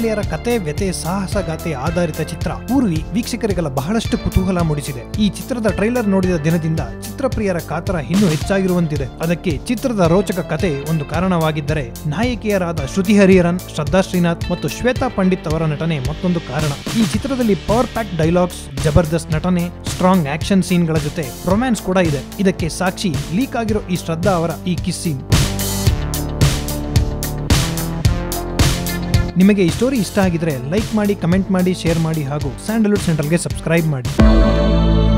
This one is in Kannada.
ನಾಯಕಿಯರ ಕತೆ ವ್ಯತೆ ಸಾಹಸಗಾತೆ ಆಧಾರಿತ ಚಿತ್ರ ಊರ್ವಿ ವೀಕ್ಷಕರಿಗೆಲ್ಲ ಬಹಳಷ್ಟು ಕುತೂಹಲ ಮೂಡಿಸಿದೆ ಈ ಚಿತ್ರದ ಟ್ರೈಲರ್ ನೋಡಿದ ದಿನದಿಂದ ಚಿತ್ರಪ್ರಿಯರ ಕಾತರ ಇನ್ನೂ ಹೆಚ್ಚಾಗಿರುವಂತಿದೆ ಅದಕ್ಕೆ ಚಿತ್ರದ ರೋಚಕ ಕತೆ ಒಂದು ಕಾರಣವಾಗಿದ್ದರೆ ನಾಯಕಿಯರಾದ ಶ್ರುತಿ ಹರಿಹರನ್ ಶ್ರದ್ಧಾ ಶ್ರೀನಾಥ್ ಮತ್ತು ಶ್ವೇತಾ ಪಂಡಿತ್ ಅವರ ನಟನೆ ಮತ್ತೊಂದು ಕಾರಣ ಈ ಚಿತ್ರದಲ್ಲಿ ಪವರ್ ಪ್ಯಾಕ್ ಡೈಲಾಗ್ಸ್ ಜಬರ್ದಸ್ತ್ ನಟನೆ ಸ್ಟ್ರಾಂಗ್ ಆಕ್ಷನ್ ಸೀನ್ಗಳ ಜೊತೆ ರೊಮ್ಯಾನ್ಸ್ ಕೂಡ ಇದೆ ಇದಕ್ಕೆ ಸಾಕ್ಷಿ ಲೀಕ್ ಆಗಿರೋ ಈ ಶ್ರದ್ಧಾ ಅವರ ಈ ಕಿಸ್ ಸೀನ್ ನಿಮಗೆ ಈ ಸ್ಟೋರಿ ಇಷ್ಟ ಆಗಿದ್ರೆ ಲೈಕ್ ಮಾಡಿ ಕಮೆಂಟ್ ಮಾಡಿ ಶೇರ್ ಮಾಡಿ ಹಾಗೂ ಸ್ಯಾಂಡಲ್ವುಡ್ ಸೆಂಟ್ರಲ್ಗೆ ಸಬ್ಸ್ಕ್ರೈಬ್ ಮಾಡಿ